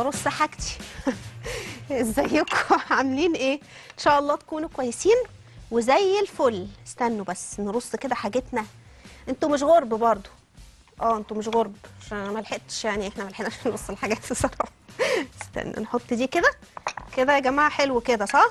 وارص حاجتي ازيكم عاملين ايه ان شاء الله تكونوا كويسين وزي الفل استنوا بس نرص كده حاجتنا انتوا مش غرب برضو اه انتوا مش غرب عشان انا ما لحقتش يعني احنا ما لحقناش نرص الحاجات الصراحه استنى نحط دي كده كده يا جماعه حلو كده صح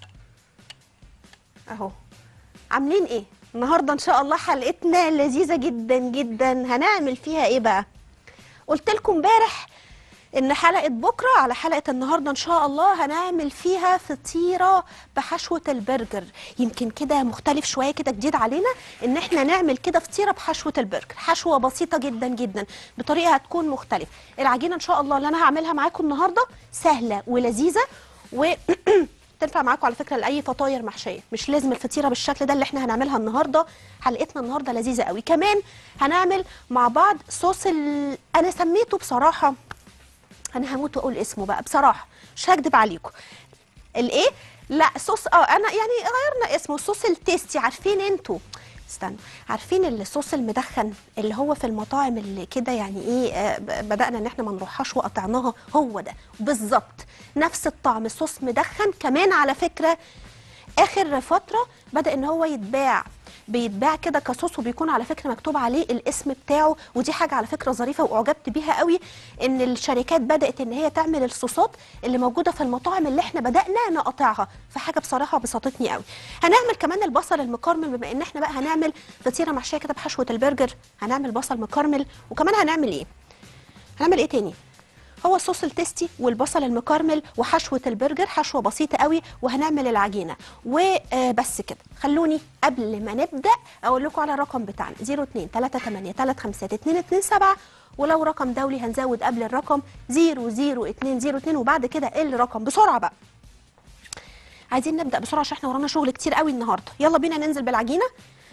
اهو عاملين ايه النهارده ان شاء الله حلقتنا لذيذه جدا جدا هنعمل فيها ايه بقى قلت لكم امبارح ان حلقه بكره على حلقه النهارده ان شاء الله هنعمل فيها فطيره بحشوه البرجر يمكن كده مختلف شويه كده جديد علينا ان احنا نعمل كده فطيره بحشوه البرجر حشوه بسيطه جدا جدا بطريقه هتكون مختلفه العجينه ان شاء الله اللي انا هعملها معاكم النهارده سهله ولذيذه و تنفع معاكم على فكره لاي فطاير محشيه مش لازم الفطيره بالشكل ده اللي احنا هنعملها النهارده حلقتنا النهارده لذيذه قوي كمان هنعمل مع بعض صوص ال... انا سميته بصراحه انا هموت واقول اسمه بقى بصراحه مش هكدب عليكم الايه لا صوص اه انا يعني غيرنا اسمه صوص التيستي عارفين انتوا استنوا عارفين الصوص المدخن اللي هو في المطاعم اللي كده يعني ايه آه ب- بدانا ان احنا ما نروحهاش وقطعناها هو ده بالظبط نفس الطعم صوص مدخن كمان على فكره اخر فتره بدا ان هو يتباع بيتباع كده كصوص وبيكون على فكره مكتوب عليه الاسم بتاعه ودي حاجه على فكره ظريفه واعجبت بيها قوي ان الشركات بدات ان هي تعمل الصوصات اللي موجوده في المطاعم اللي احنا بدانا نقطعها فحاجه بصراحه بسطتني قوي هنعمل كمان البصل المكرمل بما ان احنا بقى هنعمل فطيره محشيه كده بحشوه البرجر هنعمل بصل مكرمل وكمان هنعمل ايه هنعمل ايه تاني هو الصوص التستي والبصل المكرمل وحشوه البرجر حشوه بسيطه قوي وهنعمل العجينه وبس كده خلوني قبل ما نبدا اقول لكم على الرقم بتاعنا 02 38 35 227 ولو رقم دولي هنزود قبل الرقم 00202 وبعد كده الرقم بسرعه بقى عايزين نبدا بسرعه عشان احنا ورانا شغل كتير قوي النهارده يلا بينا ننزل بالعجينه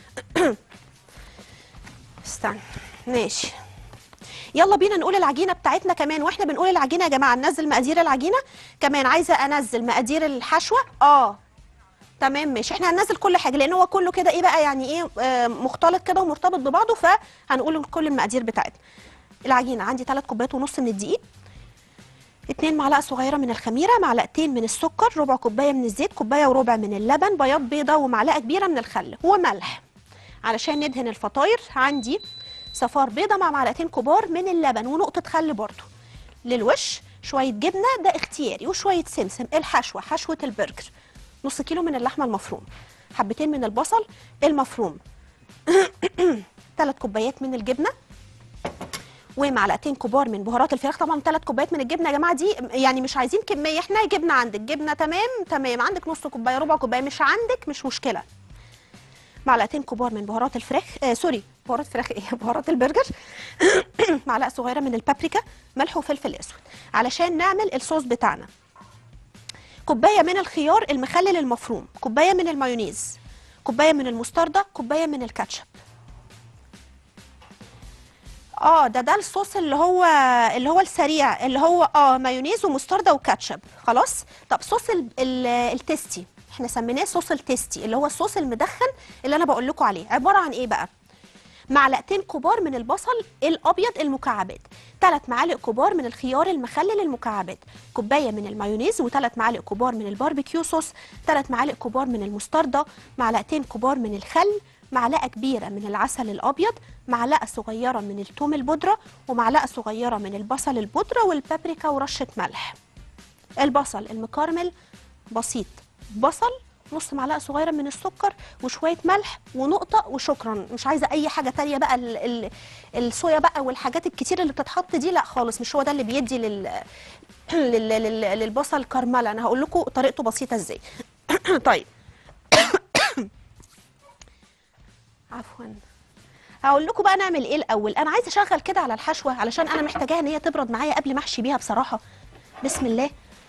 استنى ماشي يلا بينا نقول العجينه بتاعتنا كمان واحنا بنقول العجينه يا جماعه ننزل مقادير العجينه كمان عايزه انزل مقادير الحشوه اه تمام ماشي احنا هننزل كل حاجه لان هو كله كده ايه بقى يعني ايه آه مختلط كده ومرتبط ببعضه فهنقول كل المقادير بتاعتنا العجينه عندي 3 كوبايات ونص من الدقيق اتنين معلقه صغيره من الخميره معلقتين من السكر ربع كوبايه من الزيت كوبايه وربع من اللبن بياض بيضه ومعلقه كبيره من الخل وملح علشان ندهن الفطاير عندي صفار بيضه مع معلقتين كبار من اللبن ونقطه خل برضو للوش شويه جبنه ده اختياري وشويه سمسم الحشوه حشوه البرجر نص كيلو من اللحمه المفروم حبتين من البصل المفروم ثلاث كوبايات من الجبنه ومعلقتين كبار من بهارات الفراخ طبعا ثلاث كوبايات من الجبنه يا جماعه دي يعني مش عايزين كميه احنا جبنه عندك جبنه تمام تمام عندك نص كوبايه ربع كوبايه مش عندك مش مشكله معلقتين كبار من بهارات الفراخ آه سوري بهارات فراخ ايه بهارات البرجر معلقه صغيره من البابريكا ملح وفلفل اسود علشان نعمل الصوص بتاعنا كوبايه من الخيار المخلل المفروم كوبايه من المايونيز كوبايه من المستردة كوبايه من الكاتشب اه ده ده الصوص اللي هو اللي هو السريع اللي هو اه مايونيز ومستردة وكاتشب خلاص طب صوص ال ال التستي احنا سميناه صوص التستي اللي هو الصوص المدخن اللي انا بقول لكم عليه عباره عن ايه بقى معلقتين كبار من البصل الابيض المكعبات ثلاث معالق كبار من الخيار المخلل المكعبات كوبايه من المايونيز وثلاث معالق كبار من الباربيكيو صوص ثلاث معالق كبار من المستردة معلقتين كبار من الخل معلقه كبيره من العسل الابيض معلقه صغيره من الثوم البودره ومعلقه صغيره من البصل البودره والبابريكا ورشه ملح البصل المكرمل بسيط بصل نص معلقه صغيره من السكر وشويه ملح ونقطه وشكرا مش عايزه اي حاجه تانية بقى ال ال الصويا بقى والحاجات الكتير اللي بتتحط دي لا خالص مش هو ده اللي بيدي لل لل لل للبصل كرمله انا هقول لكم طريقته بسيطه ازاي طيب عفوا هقول لكم بقى نعمل ايه الاول انا عايزه اشغل كده على الحشوه علشان انا محتاجاها ان هي تبرد معايا قبل ما احشي بيها بصراحه بسم الله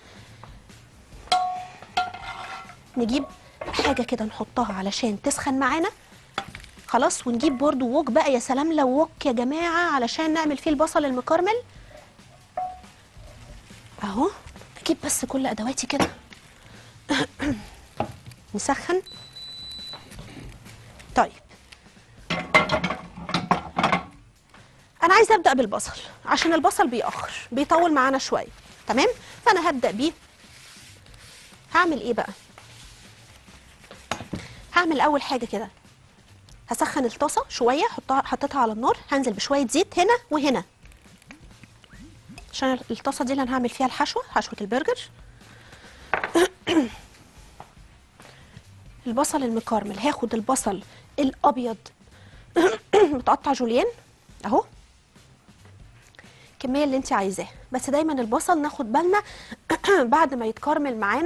نجيب حاجه كده نحطها علشان تسخن معانا خلاص ونجيب برضو ووك بقى يا سلام لو ووك يا جماعه علشان نعمل فيه البصل المكرمل اهو اجيب بس كل ادواتي كده نسخن طيب انا عايزه ابدا بالبصل عشان البصل بيأخر بيطول معانا شويه تمام فانا هبدا بيه هعمل ايه بقى هعمل اول حاجه كده هسخن الطاسه شويه احطها حطيتها على النار هنزل بشويه زيت هنا وهنا عشان الطاسه دي اللي انا هعمل فيها الحشوه حشوه البرجر البصل المكرمل هاخد البصل الابيض متقطع جوليان اهو الكميه اللي انت عايزاها بس دايما البصل ناخد بالنا بعد ما يتكرمل معانا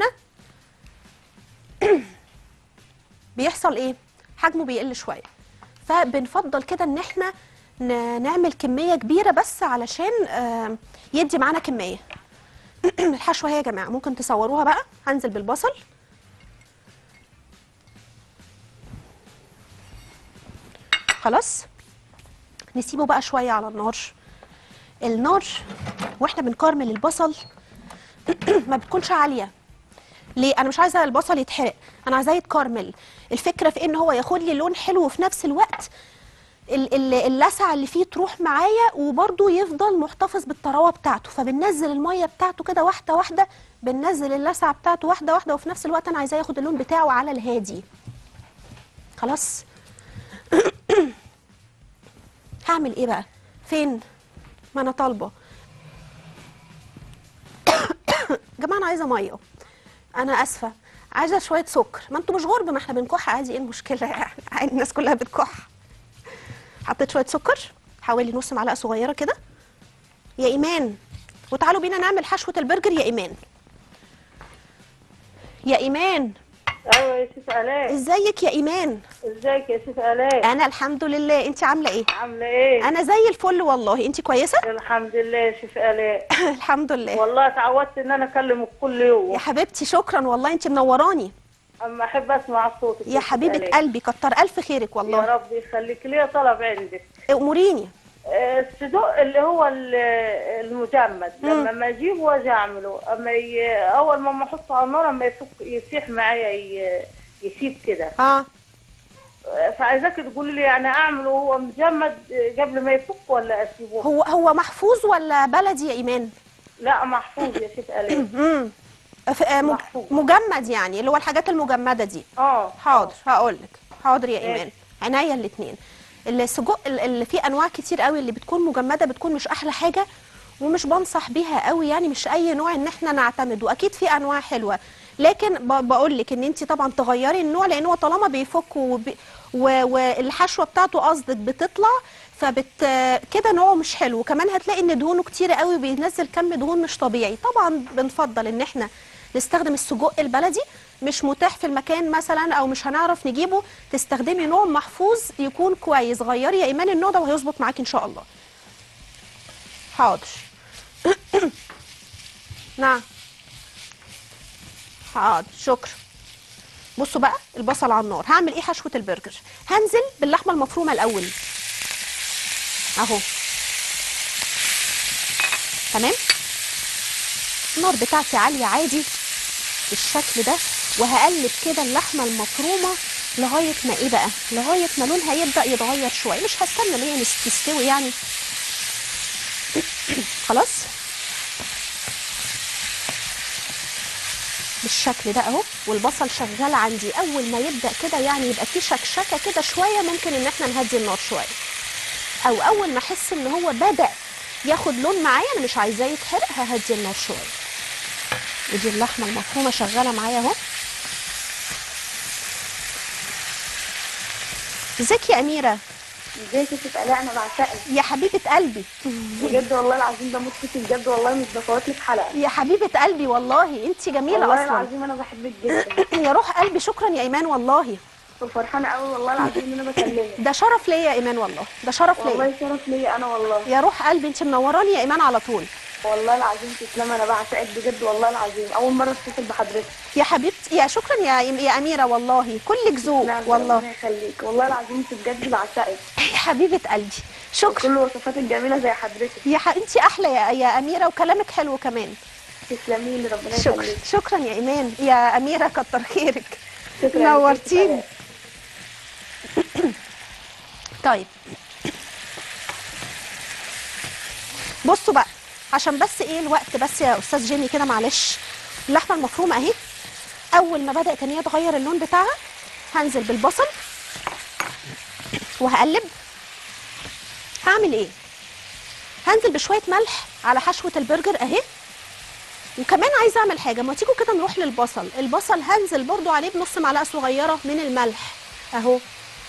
بيحصل ايه حجمه بيقل شويه فبنفضل كده ان احنا ن- نعمل كميه كبيره بس علشان آه، يدي معانا كميه الحشوه هي يا جماعه ممكن تصوروها بقى هنزل بالبصل خلاص نسيبه بقى شويه على النار النار واحنا بنكرمل البصل ما بتكونش عاليه ليه انا مش عايزه البصل يتحرق انا عايزاه يتكرمل الفكره في ان هو ياخد لي لون حلو وفي نفس الوقت ال- ال- اللسعه اللي فيه تروح معايا وبرده يفضل محتفظ بالطراوه بتاعته فبننزل الميه بتاعته كده واحده واحده بننزل اللسعه بتاعته واحده واحده وفي نفس الوقت انا عايزاه ياخد اللون بتاعه على الهادي خلاص هعمل ايه بقى فين ما انا طالبه جماعه انا عايزه ميه انا اسفه عايزه شويه سكر ما انتوا مش غرب ما احنا بنكح عادي ايه المشكله يعني عادي الناس كلها بتكح حطيت شويه سكر حوالي نص معلقه صغيره كده يا ايمان وتعالوا بينا نعمل حشوه البرجر يا ايمان يا ايمان ايوه يا شيف الاء ازيك يا ايمان ازيك يا شيف الاء انا الحمد لله انت عامله ايه عامله ايه انا زي الفل والله انت كويسه الحمد لله يا شيف الاء الحمد لله والله اتعودت ان انا اكلمك كل يوم يا حبيبتي شكرا والله انت منوراني اما احب اسمع صوتك يا شيف حبيبه آلاء. قلبي كتر الف خيرك يا والله رب يخليك ليا طلب عندك اموريني آه، الصدوق اللي هو ال- المجمد لما ما اجيبه واجي اعمله اما ي... اول ما احطه على النار اما يفك يسيح معايا ي... يسيب كده اه آه، فعايزاك تقولي لي يعني اعمله هو مجمد آه، قبل ما يفك ولا اسيبه هو هو محفوظ ولا بلدي يا ايمان لا محفوظ يا شيف الاء امم ف- آه، مج- محفوظ. مجمد يعني اللي هو الحاجات المجمده دي اه حاضر هقول لك حاضر يا ماشي. ايمان عينيا الاثنين السجق ال- اللي فيه انواع كتير قوي اللي بتكون مجمده بتكون مش احلى حاجه ومش بنصح بيها قوي يعني مش اي نوع ان احنا نعتمد واكيد في انواع حلوه لكن بقول لك ان انت طبعا تغيري النوع لان هو طالما بيفك وبي و- والحشوه بتاعته قصدك بتطلع فبت كده نوعه مش حلو وكمان هتلاقي ان دهونه كتير قوي بينزل كم دهون مش طبيعي طبعا بنفضل ان احنا نستخدم السجق البلدي مش متاح في المكان مثلا او مش هنعرف نجيبه تستخدمي نوع محفوظ يكون كويس غيري يا ايمان النوع ده وهيظبط معاكي ان شاء الله حاضر نعم حاضر شكرا بصوا بقى البصل على النار هعمل ايه حشوه البرجر هنزل باللحمه المفرومه الاول اهو تمام النار بتاعتي عاليه عادي بالشكل ده وهقلب كده اللحمه المفرومه لغايه ما ايه بقى لغايه ما لونها يبدا يتغير شويه مش هستنى ان هي نس- تستوي يعني خلاص بالشكل ده اهو والبصل شغال عندي اول ما يبدا كده يعني يبقى فيه شكشكه كده شويه ممكن ان احنا نهدي النار شويه او اول ما احس ان هو بدا ياخد لون معايا انا مش عايزاه يتحرق ههدي النار شويه ودي اللحمه المفرومه شغاله معايا اهو ازيك يا اميره ازيك يا ست الاء انا بعشقك يا حبيبه قلبي بجد والله العظيم بموت فيكي بجد والله مش بفوت لك حلقه يا حبيبه قلبي والله انت جميله والله اصلا العظيم انا بحبك جدا يا روح قلبي شكرا يا ايمان والله وفرحانه قوي والله العظيم ان انا بكلمك ده شرف ليا يا ايمان والله ده شرف ليا والله شرف ليا انا والله يا روح قلبي انت منوراني يا ايمان على طول والله العظيم تسلم انا بعشقك بجد والله العظيم اول مره اتصل بحضرتك يا حبيبتي يا شكرا يا يا اميره والله كلك ذوق نعم والله ربنا يخليك والله العظيم انت بجد بعشقك يا حبيبه قلبي شكرا كل وصفاتك جميله زي حضرتك يا ح... انت احلى يا يا اميره وكلامك حلو كمان تسلمي لي ربنا شكرا يخليك شكرا يا ايمان يا اميره كتر خيرك شكرا يا ست نورتيني آلاء. طيب بصوا بقى عشان بس ايه الوقت بس يا استاذ جيمي كده معلش اللحمه المفرومه اهي اول ما بدات ان هي تغير اللون بتاعها هنزل بالبصل وهقلب هعمل ايه هنزل بشويه ملح على حشوه البرجر اهي وكمان عايزه اعمل حاجه ما تيجوا كده نروح للبصل البصل هنزل برضو عليه بنص معلقه صغيره من الملح اهو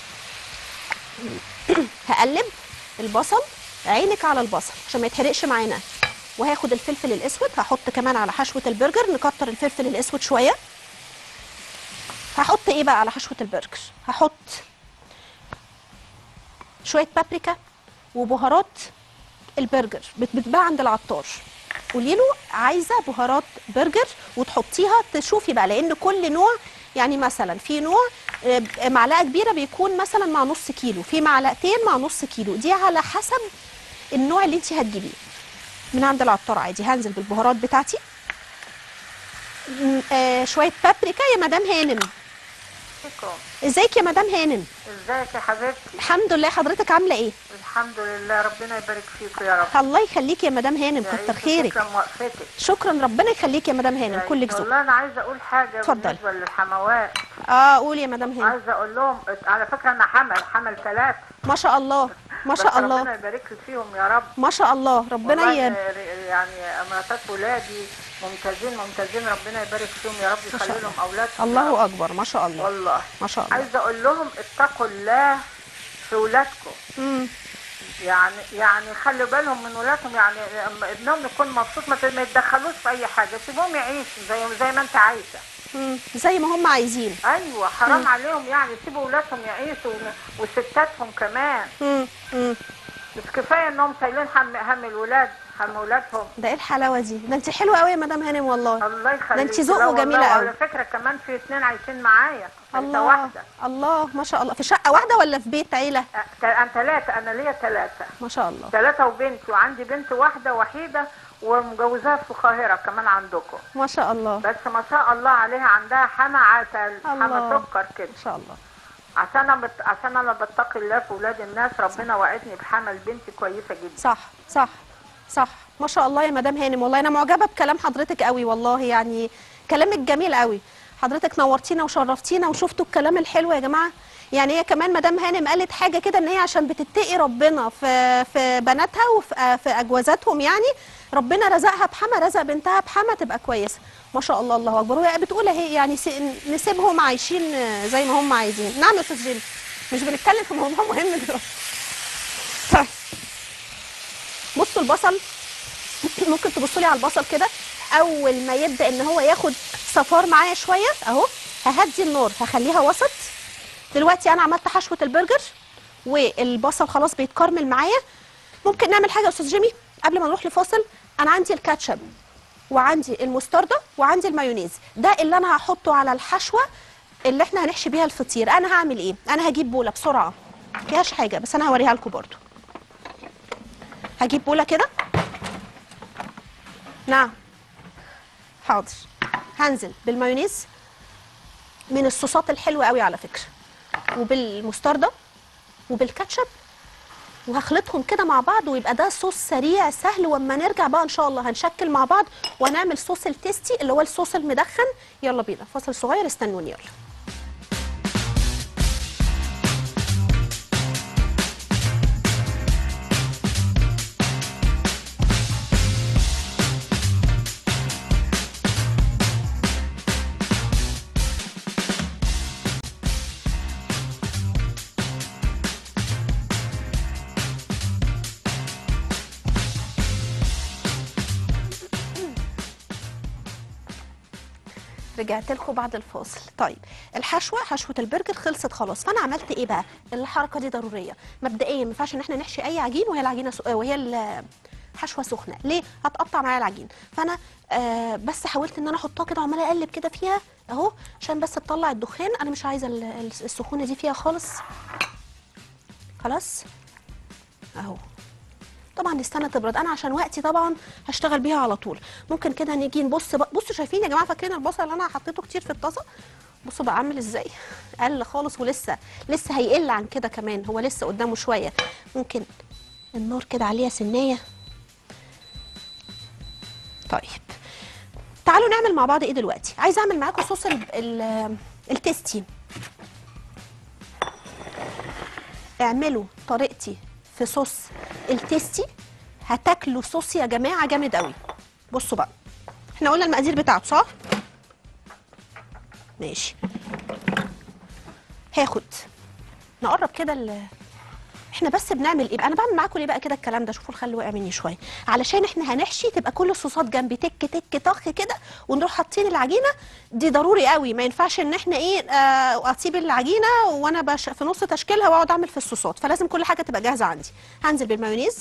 هقلب البصل عينك على البصل عشان ما يتحرقش معانا وهاخد الفلفل الاسود هحط كمان على حشوه البرجر نكتر الفلفل الاسود شويه هحط ايه بقى على حشوه البرجر هحط شويه بابريكا وبهارات البرجر بت- بتتباع عند العطار قولي له عايزه بهارات برجر وتحطيها تشوفي بقى لان كل نوع يعني مثلا في نوع آه، معلقه كبيره بيكون مثلا مع نص كيلو في معلقتين مع نص كيلو دي على حسب النوع اللي انت هتجيبيه من عند العطار عادي هنزل بالبهارات بتاعتي م- آه شويه بابريكا يا مدام هانم شكرا ازيك يا مدام هانم ازيك يا حبيبتي الحمد لله حضرتك عامله ايه الحمد لله ربنا يبارك فيك يا رب الله يخليك يا مدام هانم كتر خيرك شكرا وقفتك شكرا ربنا يخليك يا مدام هانم كلك ذوق والله انا عايزه اقول حاجه اتفضلي. بالنسبه للحموات اه قولي يا مدام هانم عايزه اقول لهم على فكره انا حمل حمل ثلاث ما شاء الله ما شاء بس ربنا الله يبارك لي فيهم يا رب ما شاء الله ربنا والله ي... يعني امراتات ولادي ممتازين ممتازين ربنا يبارك فيهم يا رب ما شاء يخلي لهم اولادهم يا الله رب. اكبر ما شاء الله والله ما شاء الله عايزه اقول لهم اتقوا الله في ولادكم مم. يعني يعني خلوا بالهم من ولادهم يعني اما ابنهم يكون مبسوط ما ت- ما يتدخلوش في اي حاجه سيبوهم يعيشوا زي زي ما انت عايشه مم. زي ما هم عايزين ايوه حرام عليهم يعني سيبوا ولادهم يعيشوا و- وستاتهم كمان مم. مم. مش كفايه انهم شايلين هم هم الولاد هم ولادهم ده ايه الحلاوه دي ده انت حلوه قوي يا مدام هانم والله الله يخليك انت ذوق لا والله، وجميلة قوي. وعلى فكره كمان في اثنين عايشين معايا في الله واحده الله ما شاء الله في شقه واحده ولا في بيت عيله أ- انا ثلاثه انا ليا ثلاثه ما شاء الله ثلاثه وبنتي وعندي بنت واحده وحيده ومجوزاها في القاهره كمان عندكم ما شاء الله بس ما شاء الله عليها عندها حما عسل حما الله. سكر كده ما شاء الله عشان انا بت... عشان انا بتقي الله في ولاد الناس ربنا وعدني بحمل بنتي كويسه جدا صح صح صح ما شاء الله يا مدام هانم والله انا معجبه بكلام حضرتك قوي والله يعني كلامك جميل قوي حضرتك نورتينا وشرفتينا وشفتوا الكلام الحلو يا جماعه يعني هي كمان مدام هانم قالت حاجه كده ان هي عشان بتتقي ربنا في في بناتها وفي في اجوازاتهم يعني ربنا رزقها بحما رزق بنتها بحما تبقى كويسه ما شاء الله الله اكبر وهي بتقول اهي يعني س- نسيبهم عايشين زي ما هم عايزين نعم يا استاذ جيمي مش بنتكلم في موضوع مهم دلوقتي طيب بصوا البصل ممكن تبصوا لي على البصل كده اول ما يبدا ان هو ياخد صفار معايا شويه اهو ههدي النار هخليها وسط دلوقتي انا عملت حشوه البرجر والبصل خلاص بيتكرمل معايا ممكن نعمل حاجه يا استاذ جيمي قبل ما نروح لفاصل انا عندي الكاتشب وعندي المستردة وعندي المايونيز ده اللي انا هحطه على الحشوه اللي احنا هنحشي بيها الفطير انا هعمل ايه انا هجيب بوله بسرعه فيهاش حاجه بس انا هوريها لكم برضو هجيب بوله كده نعم حاضر هنزل بالمايونيز من الصوصات الحلوه قوي على فكره وبالمستردة وبالكاتشب وهخلطهم كده مع بعض ويبقى ده صوص سريع سهل واما نرجع بقى ان شاء الله هنشكل مع بعض وهنعمل صوص التيستي اللي هو الصوص المدخن يلا بينا فاصل صغير استنوني يلا رجعت لكم بعد الفاصل طيب الحشوه حشوه البرجر خلصت خلاص فانا عملت ايه بقى الحركه دي ضروريه مبدئيا ما ينفعش ان احنا نحشي اي عجين وهي العجينه سو... وهي الحشوه سخنه ليه هتقطع معايا العجين فانا آه بس حاولت ان انا احطها كده وعماله اقلب كده فيها اهو عشان بس تطلع الدخان انا مش عايزه ال- ال- السخونه دي فيها خالص خلاص اهو طبعا نستنى تبرد انا عشان وقتي طبعا هشتغل بيها على طول ممكن كده نيجي نبص بقى بصوا شايفين يا جماعه فاكرين البصل اللي انا حطيته كتير في الطاسه بصوا بقى عامل ازاي قل خالص ولسه لسه هيقل عن كده كمان هو لسه قدامه شويه ممكن النار كده عليها سنيه طيب تعالوا نعمل مع بعض ايه دلوقتي عايزه اعمل معاكم صوص ال ال التستي اعملوا طريقتي في صوص التستي هتاكلوا صوص يا جماعه جامد قوي بصوا بقى احنا قلنا المقادير بتاعته صح ماشي هاخد نقرب كده ال احنا بس بنعمل ايه بقى انا بعمل معاكم ليه بقى كده الكلام ده شوفوا الخل وقع مني شويه علشان احنا هنحشي تبقى كل الصوصات جنبي تك تك طخ كده ونروح حاطين العجينه دي ضروري قوي ما ينفعش ان احنا ايه آه اسيب العجينه وانا بش في نص تشكيلها واقعد اعمل في الصوصات فلازم كل حاجه تبقى جاهزه عندي هنزل بالمايونيز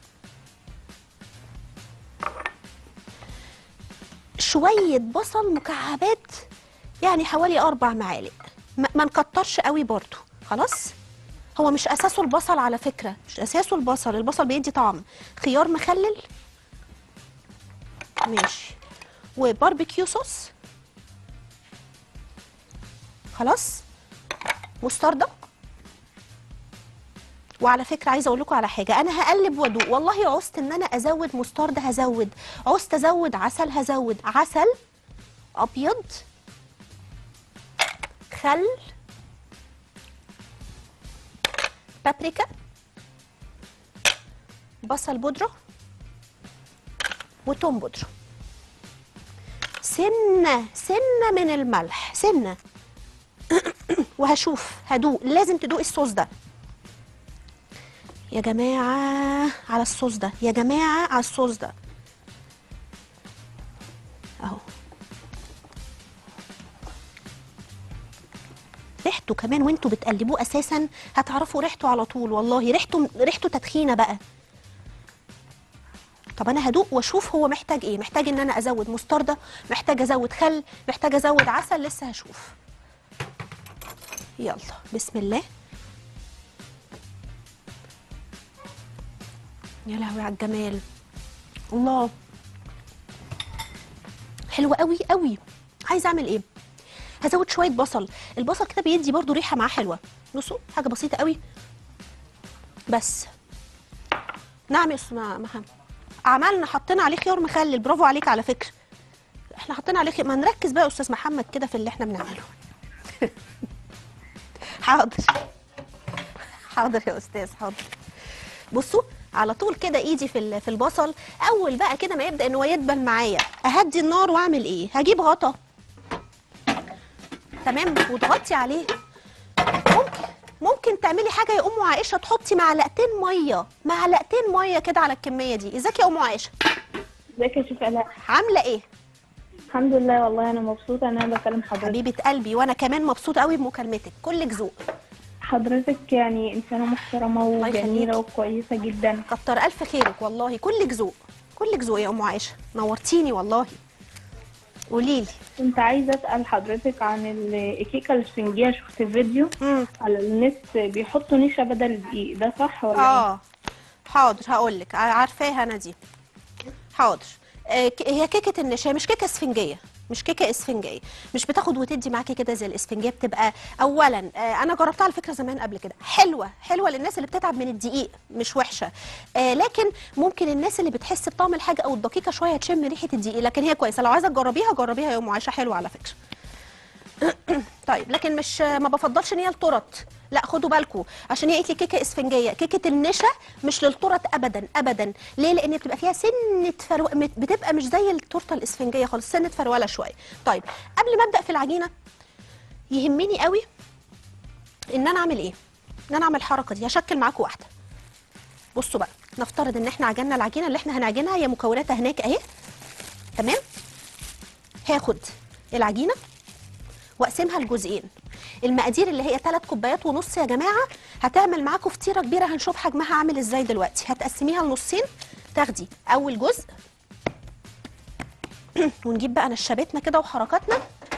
شويه بصل مكعبات يعني حوالي اربع معالق ما ما نكترش قوي برضو خلاص هو مش اساسه البصل على فكره مش اساسه البصل البصل بيدي طعم خيار مخلل ماشي وباربيكيو صوص خلاص مستردة وعلى فكره عايزه اقول لكم على حاجه انا هقلب وادوق والله عوزت ان انا ازود مستردة هزود عوزت ازود عسل هزود عسل ابيض خل بابريكا بصل بودرة وتوم بودرة سنة سنة من الملح سنة وهشوف هدوق لازم تدوق الصوص ده يا جماعة على الصوص ده يا جماعة على الصوص ده اهو ريحته كمان وانتوا بتقلبوه اساسا هتعرفوا ريحته على طول والله ريحته ريحته تدخينه بقى طب انا هدوق واشوف هو محتاج ايه محتاج ان انا ازود مستردة محتاج ازود خل محتاج ازود عسل لسه هشوف يلا بسم الله يا لهوي على الجمال الله حلو قوي قوي عايزه اعمل ايه هزود شويه بصل البصل كده بيدي برضو ريحه معاه حلوه بصوا حاجه بسيطه قوي بس نعم يا استاذ محمد عملنا حطينا عليه خيار مخلل برافو عليك على فكره احنا حطينا عليه خيار ما نركز بقى يا استاذ محمد كده في اللي احنا بنعمله حاضر حاضر يا استاذ حاضر بصوا على طول كده ايدي في ال- في البصل اول بقى كده ما يبدا ان هو يدبل معايا اهدي النار واعمل ايه هجيب غطا تمام وتغطي عليه ممكن ممكن تعملي حاجه يا ام عائشه تحطي معلقتين ميه معلقتين ميه كده على الكميه دي ازيك يا ام عائشه ازيك يا شيف الاء عامله ايه الحمد لله والله انا مبسوطه ان انا بكلم حضرتك حبيبه قلبي وانا كمان مبسوطه قوي بمكالمتك كلك ذوق حضرتك يعني انسانه محترمه الله وجميله يخليك. وكويسه جدا كتر الف خيرك والله كلك ذوق كلك ذوق يا ام عائشه نورتيني والله قولي لي كنت عايزه اسال حضرتك عن ال- الكيكه الاسفنجيه شفت فيديو امم على النت بيحطوا نشا بدل الدقيق ده صح ولا إيه؟ اه حاضر هقول لك عارفاها انا دي حاضر آه، ك- هي كيكه النشا مش كيكه اسفنجيه مش كيكه اسفنجيه مش بتاخد وتدي معاكي كده زي الاسفنجيه بتبقى اولا آه، انا جربتها على فكره زمان قبل كده حلوه حلوه للناس اللي بتتعب من الدقيق مش وحشه آه، لكن ممكن الناس اللي بتحس بطعم الحاجه او الدقيقه شويه تشم ريحه الدقيق لكن هي كويسه لو عايزه تجربيها جربيها يا ام عائشه حلوه على فكره طيب لكن مش ما بفضلش ان هي التورت لا خدوا بالكم عشان هي قالت لي كيكه اسفنجيه كيكه النشا مش للتورت ابدا ابدا ليه لان بتبقى فيها سنه فرو... مت- بتبقى مش زي التورته الاسفنجيه خالص سنه فروله شويه طيب قبل ما ابدا في العجينه يهمني قوي ان انا اعمل ايه ان انا اعمل الحركه دي هشكل معاكم واحده بصوا بقى نفترض ان احنا عجننا العجينه اللي احنا هنعجنها هي مكوناتها هناك اهي تمام هاخد العجينه واقسمها لجزئين المقادير اللي هي 3 كوبايات ونص يا جماعه هتعمل معاكم فطيره كبيره هنشوف حجمها عامل ازاي دلوقتي هتقسميها لنصين تاخدي اول جزء ونجيب بقى نشابتنا كده وحركاتنا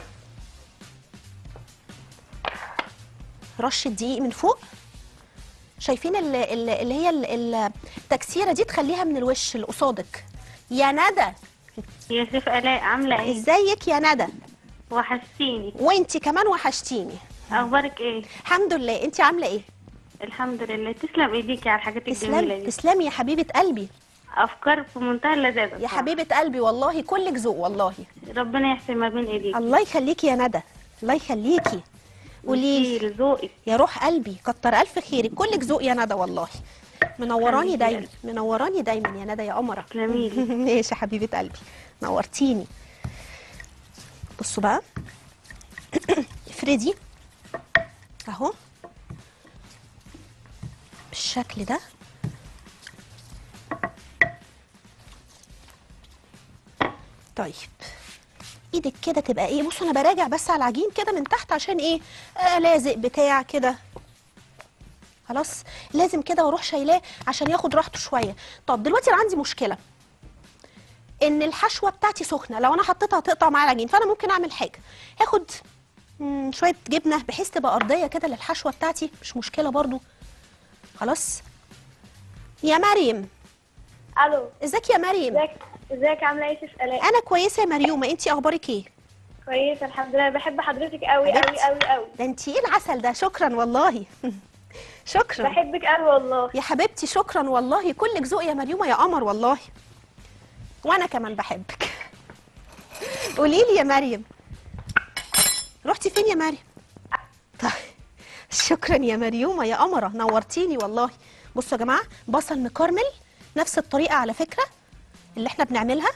رشه دقيق من فوق شايفين ال- ال- اللي هي ال- التكسيره دي تخليها من الوش اللي قصادك يا ندى يا شيف آلاء عاملة ايه؟ ازيك يا ندى وحشتيني وانتي كمان وحشتيني اخبارك ايه؟ الحمد لله انتي عامله ايه الحمد لله تسلم ايديكي على الحاجات الجميلة تسلمي دي تسلمي يا حبيبه قلبي افكار في منتهى اللذاذه يا بصراحة. حبيبه قلبي والله كلك ذوق والله ربنا يحسن ما بين ايديك الله يخليكي يا ندى الله يخليكي قولي لي ميرسي لذوقك يا روح قلبي كتر الف خيرك كلك ذوق يا ندى والله منوراني خليكي دايما قلبي. منوراني دايما يا ندى يا قمره تسلميلي. ماشي يا حبيبه قلبي نورتيني بصوا بقى افردي اهو بالشكل ده طيب ايدك كده تبقى ايه بصوا انا براجع بس على العجين كده من تحت عشان ايه آه لازق بتاع كده خلاص لازم كده واروح شايلاه عشان ياخد راحته شويه طب دلوقتي انا عندي مشكله ان الحشوه بتاعتي سخنه لو انا حطيتها هتقطع معايا العجين فانا ممكن اعمل حاجه هاخد مم، شويه جبنه بحيث تبقى ارضيه كده للحشوه بتاعتي مش مشكله برضو خلاص يا مريم الو ازيك يا مريم ازيك ازيك عامله ايه يا شيف الاء انا كويسه يا مريومه انتي اخبارك ايه كويسه الحمد لله بحب حضرتك قوي قوي حبيبتي. قوي قوي ده انتي ايه العسل ده شكرا والله شكرا بحبك قوي والله يا حبيبتي شكرا والله كلك ذوق يا مريومه يا قمر والله وانا كمان بحبك قولي لي يا مريم رحتي فين يا مريم طيب شكرا يا مريومه يا قمره نورتيني والله بصوا يا جماعه بصل مكرمل نفس الطريقه على فكره اللي احنا بنعملها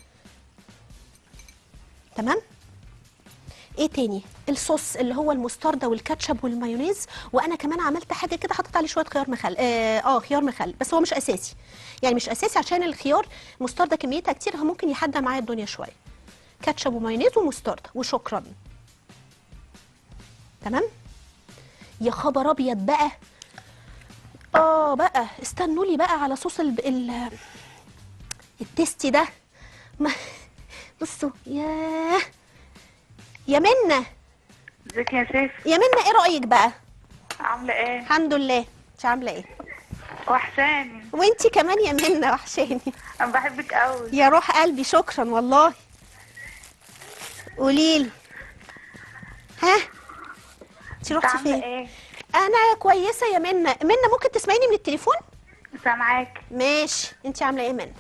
تمام ايه تاني الصوص اللي هو المستردة والكاتشب والمايونيز وانا كمان عملت حاجه كده حطيت عليه شويه خيار مخل اه, آه خيار مخل بس هو مش اساسي يعني مش اساسي عشان الخيار مستردة كميتها كتير ممكن يحدى معايا الدنيا شويه كاتشب ومايونيز ومستردة وشكرا تمام يا خبر ابيض بقى اه بقى استنوا لي بقى على صوص ال... ال... التيستي ده ما بصوا ياه يا منى ازيك يا شيف يا منى ايه رايك بقى عامله ايه الحمد لله انت عامله ايه وحشاني وانتي كمان يا منى وحشاني انا بحبك قوي يا روح قلبي شكرا والله قوليلي ها انت رحتي عامله فين ايه انا كويسه يا منى منى ممكن تسمعيني من التليفون سامعاك ماشي انت عامله ايه يا منى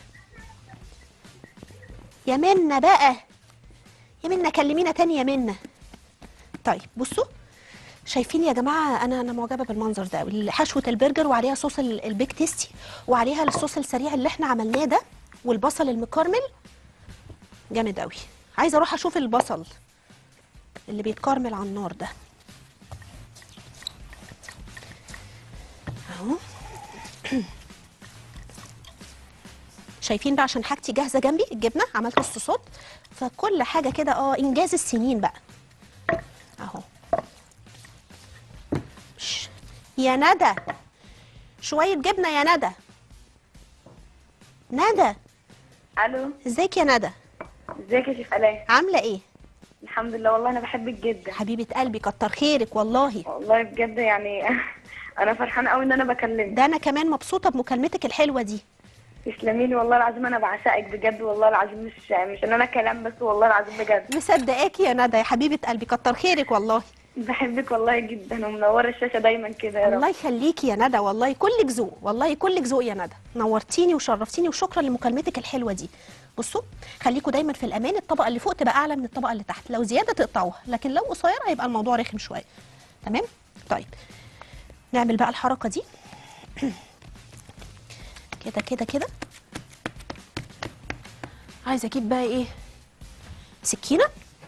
يا منى بقى يا منى كلمينا تاني يا منى طيب بصوا شايفين يا جماعه انا انا معجبه بالمنظر ده قوي. حشوه البرجر وعليها صوص ال- البيك تيستي وعليها الصوص السريع اللي احنا عملناه ده والبصل المكرمل جامد قوي عايزه اروح اشوف البصل اللي بيتكرمل على النار ده اهو شايفين بقى عشان حاجتي جاهزه جنبي الجبنه عملت الصوصات فكل حاجه كده اه انجاز السنين بقى اهو ش- يا ندى شويه جبنه يا ندى ندى الو ازيك يا ندى ازيك يا شيف الاء عامله ايه الحمد لله والله انا بحبك جدا حبيبه قلبي كتر خيرك والله والله بجد يعني انا فرحانه قوي ان انا بكلمك ده انا كمان مبسوطه بمكالمتك الحلوه دي تسلمي لي والله العظيم انا بعشقك بجد والله العظيم مش مش ان انا كلام بس والله العظيم بجد مصدقاكي يا ندى يا حبيبه قلبي كتر خيرك والله بحبك والله جدا ومنوره الشاشه دايما كده يا رب الله يخليكي يا ندى والله كلك ذوق والله كلك ذوق يا ندى نورتيني وشرفتيني وشكرا لمكالمتك الحلوه دي بصوا خليكم دايما في الامان الطبقه اللي فوق تبقى اعلى من الطبقه اللي تحت لو زياده تقطعوها لكن لو قصيره هيبقى الموضوع رخم شويه تمام طيب نعمل بقى الحركه دي كده كده كده عايزه اجيب بقى ايه سكينه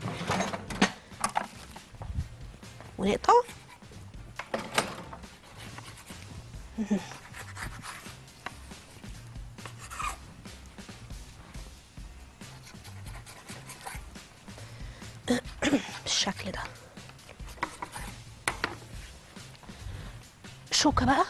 ونقطع بالشكل ده شوكة بقى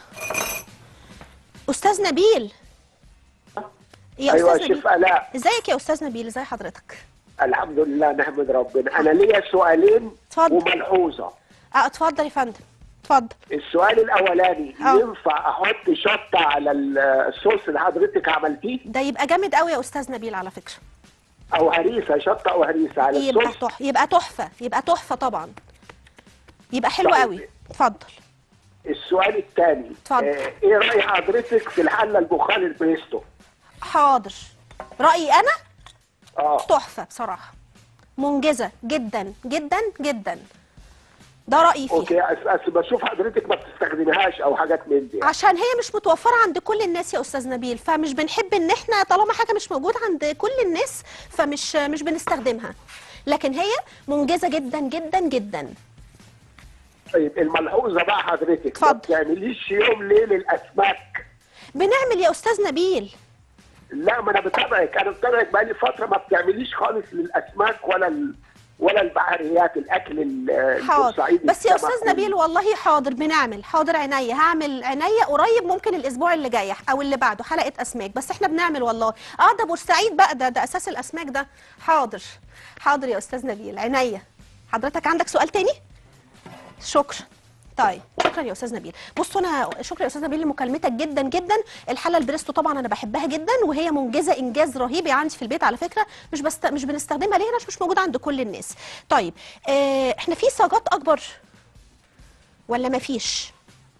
أستاذ نبيل يا ايوه أستاذ شيف نبيل الاء ازيك يا أستاذ نبيل ازي حضرتك الحمد لله نحمد ربنا انا ليا سؤالين اتفضل. وملحوظه اه اتفضل يا فندم اتفضل السؤال الاولاني اه. ينفع احط شطه على ال- الصوص اللي حضرتك عملتيه ده يبقى جامد قوي يا أستاذ نبيل على فكرة او هريسه شطه او هريسه على يبقى الصوص تحفة يبقى تحفة يبقى تحفة طبعا يبقى حلو طيب. قوي اتفضل السؤال الثاني اتفضل. ايه راي حضرتك في الحله البخار البريستو حاضر رايي انا اه تحفه بصراحه منجزه جدا جدا جدا ده رايي فيها اوكي أس أس بشوف حضرتك ما بتستخدميهاش او حاجات من دي عشان هي مش متوفره عند كل الناس يا استاذ نبيل فمش بنحب ان احنا طالما حاجه مش موجوده عند كل الناس فمش مش بنستخدمها لكن هي منجزه جدا جدا جدا طيب الملحوظه بقى حضرتك ما اتفضل. بتعمليش يوم ليه للاسماك بنعمل يا استاذ نبيل لا ما انا بتابعك انا بتابعك بقالي فتره ما بتعمليش خالص للاسماك ولا ال... ولا البحريات الاكل ال- حاضر البورسعيدي بس يا السمك استاذ نبيل والله حاضر بنعمل حاضر عينيا هعمل عينيا قريب ممكن الاسبوع اللي جاي او اللي بعده حلقه اسماك بس احنا بنعمل والله اه ده بورسعيد بقى ده ده اساس الاسماك ده حاضر حاضر يا استاذ نبيل عينيا حضرتك عندك سؤال تاني شكرا طيب شكرا يا استاذ نبيل بصوا انا شكرا يا استاذ نبيل لمكالمتك جدا جدا الحله البريستو طبعا انا بحبها جدا وهي منجزه انجاز رهيب يعني عندي في البيت على فكره مش بست... مش بنستخدمها ليه عشان مش موجوده عند كل الناس طيب آه احنا في صاجات اكبر ولا مفيش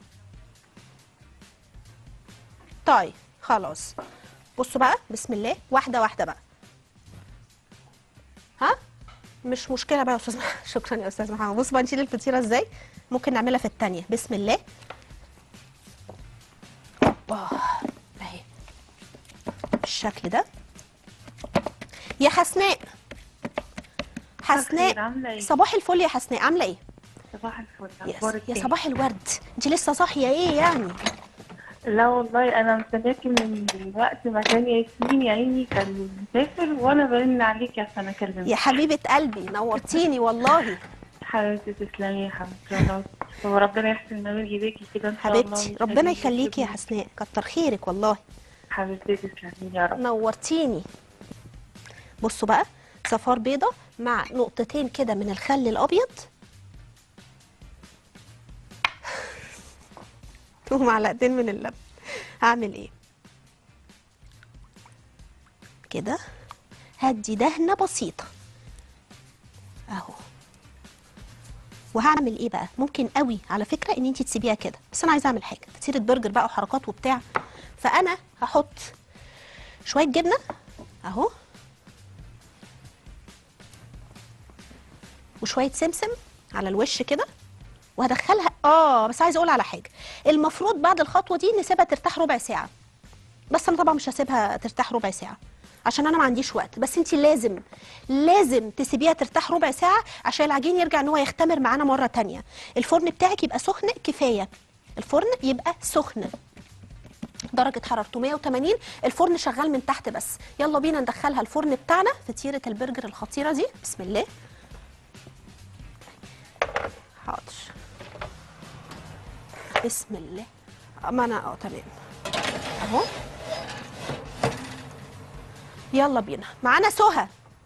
طيب خلاص بصوا بقى بسم الله واحده واحده بقى ها مش مشكله بقى يا استاذ محمد شكرا يا استاذ محمد بص بقى نشيل الفطيره ازاي ممكن نعملها في الثانيه بسم الله اوبا اهي بالشكل ده يا حسناء حسناء عاملة ايه؟ صباح الفل يا حسناء عامله ايه صباح الفل يا, اخبارك يا ايه؟ صباح الورد انت لسه صاحيه ايه يعني لا والله انا مستنياكي من وقت ما كان ياسمين يا عيني كان مسافر وانا برن عليكي عشان اكلمك يا حبيبه قلبي نورتيني والله حبيبتي تسلمي يا حبيبتي والله وربنا يحسن ما بين ايديكي كده ان شاء الله حبيبتي ربنا يخليكي يا حسناء كتر خيرك والله حبيبتي تسلمي يا رب نورتيني بصوا بقى صفار بيضة مع نقطتين كده من الخل الأبيض ومعلقتين من اللبن هعمل ايه كده هدي دهنة بسيطة اهو وهعمل ايه بقى ممكن قوي على فكرة ان انت تسيبيها كده بس انا عايزه اعمل حاجة فطيرة برجر بقى وحركات وبتاع فانا هحط شويه جبنه اهو وشويه سمسم على الوش كده وهدخلها اه بس عايزه اقول على حاجه المفروض بعد الخطوه دي نسيبها ترتاح ربع ساعه بس انا طبعا مش هسيبها ترتاح ربع ساعه عشان انا ما عنديش وقت بس انت لازم لازم تسيبيها ترتاح ربع ساعه عشان العجين يرجع ان هو يختمر معانا مره تانية الفرن بتاعك يبقى سخن كفايه الفرن يبقى سخن درجة حرارته 180 الفرن شغال من تحت بس يلا بينا ندخلها الفرن بتاعنا فطيرة البرجر الخطيرة دي بسم الله حاضر بسم الله ما انا اه تمام اهو يلا بينا معانا سهى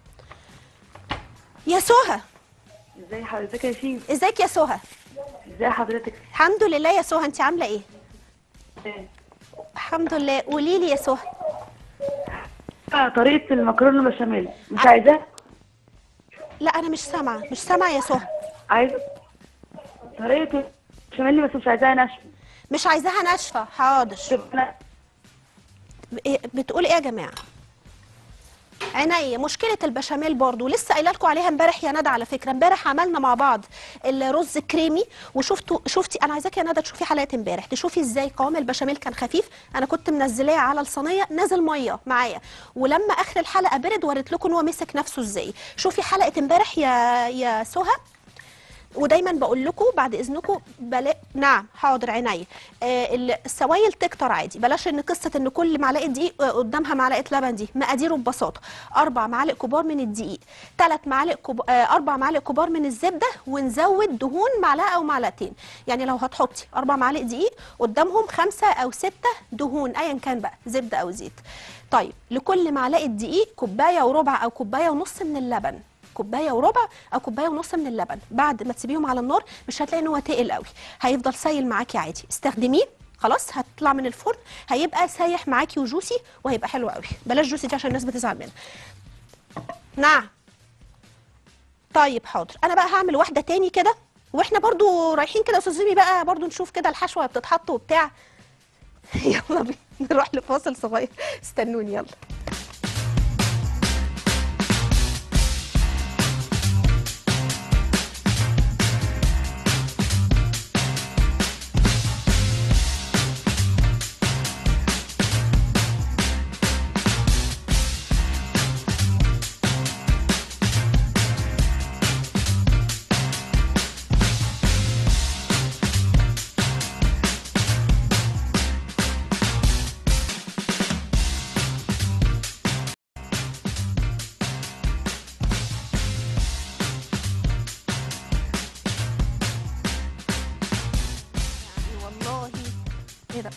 يا سهى ازي حضرتك يا شيف ازيك يا سهى ازي حضرتك الحمد لله يا سهى انت عامله ايه الحمد لله قولي لي يا سهى آه، طريقة المكرونة بشاميل مش عايزاه لا انا مش سامعه مش سامعه يا سهى عايزة طريقة البشاميل بس مش عايزاها ناشفة مش عايزاها ناشفه حاضر تبقى إيه- بتقول ايه يا جماعه عينيا مشكله البشاميل برضو لسه قايله لكم عليها امبارح يا ندى على فكره امبارح عملنا مع بعض الرز كريمي وشفتوا شفتي انا عايزاكي يا ندى تشوفي حلقه امبارح تشوفي ازاي قوام البشاميل كان خفيف انا كنت منزلاه على الصينيه نازل ميه معايا ولما اخر الحلقه برد وريت لكم ان هو مسك نفسه ازاي شوفي حلقه امبارح يا يا سهى ودايما بقول لكم بعد اذنكم بلا... نعم حاضر عينيا آه ال- السوائل تكتر عادي بلاش ان قصه ان كل معلقه دقيق آه، قدامها معلقه لبن دي مقاديره ببساطه اربع معالق كبار من الدقيق ثلاث معالق كب... آه اربع معالق كبار من الزبده ونزود دهون معلقه او معلقتين يعني لو هتحطي اربع معالق دقيق قدامهم خمسه او سته دهون ايا كان بقى زبده او زيت طيب لكل معلقه دقيق كوبايه وربع او كوبايه ونص من اللبن كوبايه وربع او كوبايه ونص من اللبن بعد ما تسيبيهم على النار مش هتلاقي ان هو تقل قوي هيفضل سايل معاكي عادي استخدميه خلاص هتطلع من الفرن هيبقى سايح معاكي وجوسي وهيبقى حلو قوي بلاش جوسي دي عشان الناس بتزعل منها نعم طيب حاضر انا بقى هعمل واحده تاني كده واحنا برضو رايحين كده يا استاذ زيمي بقى برضو نشوف كده الحشوه بتتحط وبتاع يلا بينا نروح لفاصل صغير استنوني يلا يعني والله ايه ده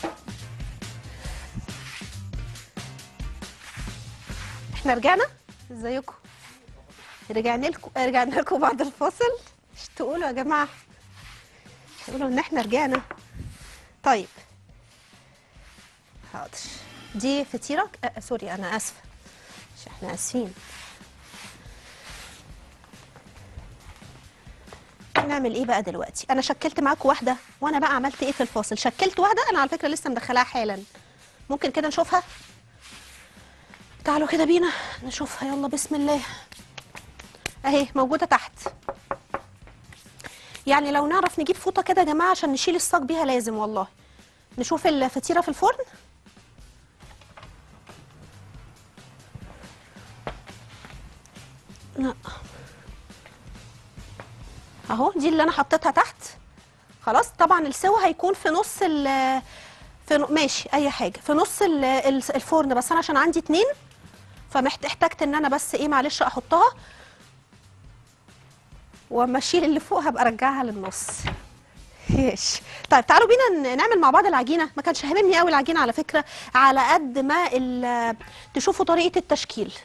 احنا رجعنا ازيكم رجعنا لكم رجعنا لكم بعد الفاصل مش تقولوا يا جماعه تقولوا ان احنا رجعنا طيب حاضر دي فطيره آه سوري انا اسفه مش احنا اسفين نعمل ايه بقى دلوقتي انا شكلت معاكم واحده وانا بقى عملت ايه في الفاصل شكلت واحده انا على فكره لسه مدخلاها حالا ممكن كده نشوفها تعالوا كده بينا نشوفها يلا بسم الله اهي موجوده تحت يعني لو نعرف نجيب فوطه كده يا جماعه عشان نشيل الصاج بيها لازم والله نشوف الفطيره في الفرن لا اهو دي اللي انا حطيتها تحت خلاص طبعا السوا هيكون في نص ال في ن- ماشي اي حاجه في نص ال- ال- الفرن بس انا عشان عندي اتنين فاحتجت ان انا بس ايه معلش احطها واما اشيل اللي فوق هبقى ارجعها للنص ماشي طيب تعالوا بينا ن- نعمل مع بعض العجينه ما كانش هاممني قوي العجينه على فكره على قد ما ال- تشوفوا طريقه التشكيل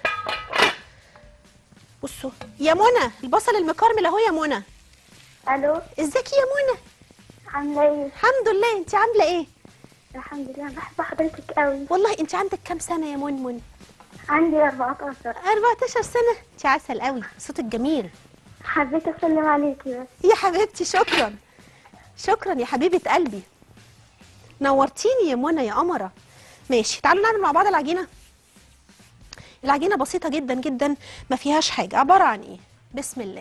بصوا يا منى البصل المكرمل اهو يا منى الو ازيك يا منى عامله ايه الحمد لله انت عامله ايه الحمد لله بحب حضرتك قوي والله انت عندك كام سنه يا منمن عندي 14 14 سنه انت عسل قوي صوتك جميل حبيت اسلم عليكي بس يا حبيبتي شكرا شكرا يا حبيبه قلبي نورتيني يا منى يا قمره ماشي تعالوا نعمل مع بعض العجينه العجينه بسيطه جدا جدا ما فيهاش حاجه عباره عن ايه بسم الله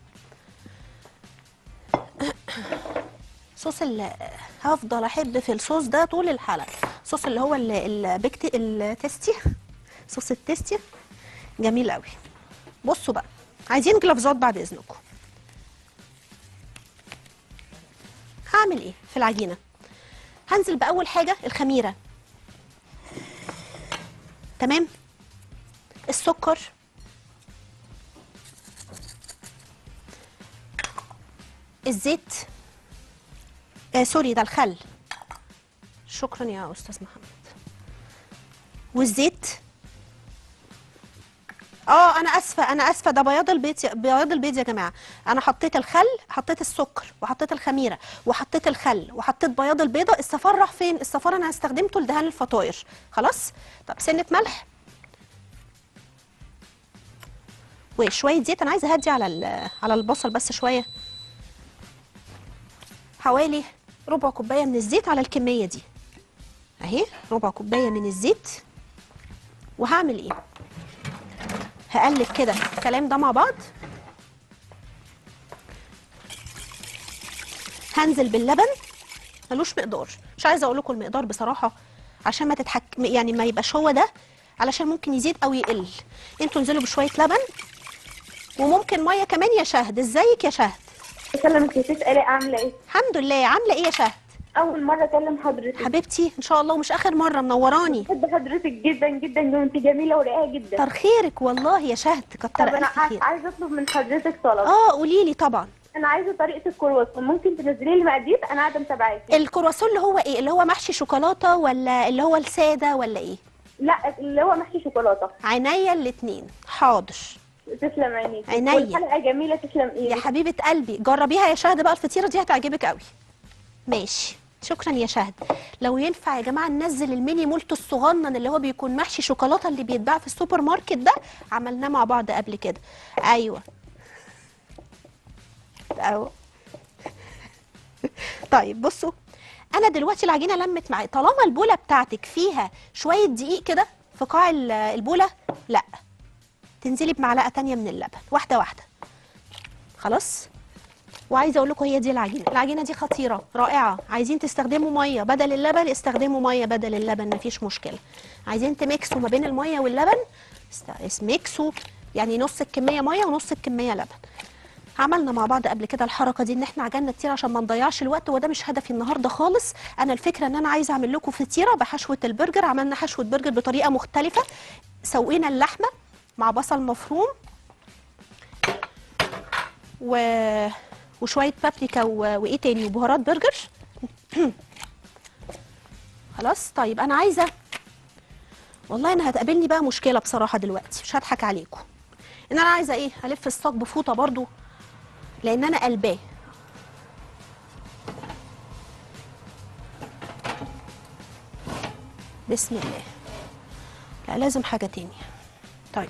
صوص ال هفضل احب في الصوص ده طول الحلقه صوص اللي هو ال- البكتي التستي صوص التستي جميل قوي بصوا بقى عايزين جلافزات بعد اذنكم هعمل ايه في العجينه هنزل باول حاجه الخميره تمام السكر الزيت آه سوري ده الخل شكرا يا استاذ محمد والزيت اه انا اسفه انا اسفه ده بياض البيض يا- بياض البيض يا جماعه انا حطيت الخل حطيت السكر وحطيت الخميره وحطيت الخل وحطيت بياض البيضه الصفار راح فين الصفار انا استخدمته لدهان الفطاير خلاص طب سنه ملح وشويه زيت انا عايزه اهدي على ال- على البصل بس شويه حوالي ربع كوبايه من الزيت على الكميه دي اهي ربع كوبايه من الزيت وهعمل ايه هقلب كده الكلام ده مع بعض هنزل باللبن ملوش مقدار مش عايزه اقول لكم المقدار بصراحه عشان ما تتحك يعني ما يبقاش هو ده علشان ممكن يزيد او يقل انتوا انزلوا بشويه لبن وممكن ميه كمان يا شهد ازيك يا شهد سلمك تسالي عامله ايه الحمد لله عامله ايه يا شهد اول مره اكلم حضرتك حبيبتي ان شاء الله ومش اخر مره منوراني بحب حضرتك جدا جدا وانت جميله ورقيقه جدا كتر خيرك والله يا شهد طب كتر انا الف ع- خير عايزه اطلب من حضرتك طلب اه قولي لي طبعا انا عايزه طريقه الكرواسون ممكن تنزلي لي مقادير انا قاعده متابعاكي الكرواسون اللي هو ايه اللي هو محشي شوكولاته ولا اللي هو الساده ولا ايه لا اللي هو محشي شوكولاته عينيا الاتنين حاضر تسلم عينيك عينيا. والحلقه جميله تسلم يا ايدك حبيبه قلبي جربيها يا شهد بقى الفطيره دي هتعجبك قوي ماشي شكرا يا شهد لو ينفع يا جماعه ننزل الميني مولتو الصغنن اللي هو بيكون محشي شوكولاته اللي بيتباع في السوبر ماركت ده عملناه مع بعض قبل كده ايوه اهو طيب بصوا انا دلوقتي العجينه لمت معايا طالما البوله بتاعتك فيها شويه دقيق كده في قاع ال- البوله لا تنزلي بمعلقه تانية من اللبن واحده واحده خلاص وعايزه اقول لكم هي دي العجينه العجينه دي خطيره رائعه عايزين تستخدموا ميه بدل اللبن استخدموا ميه بدل اللبن مفيش مشكله عايزين تميكسوا ما بين الميه واللبن است- ميكسوا يعني نص الكميه ميه ونص الكميه لبن عملنا مع بعض قبل كده الحركه دي ان احنا عجلنا كتير عشان ما نضيعش الوقت وده مش هدفي النهارده خالص انا الفكره ان انا عايزه اعمل لكم فطيره بحشوه البرجر عملنا حشوه برجر بطريقه مختلفه سوينا اللحمه مع بصل مفروم و... وشويه بابريكا و... وايه تاني وبهارات برجر خلاص طيب انا عايزه والله انا هتقابلني بقى مشكله بصراحه دلوقتي مش هضحك عليكم ان انا عايزه ايه الف الصاج بفوطه برضو لان انا قلباه بسم الله لا لازم حاجه تاني طيب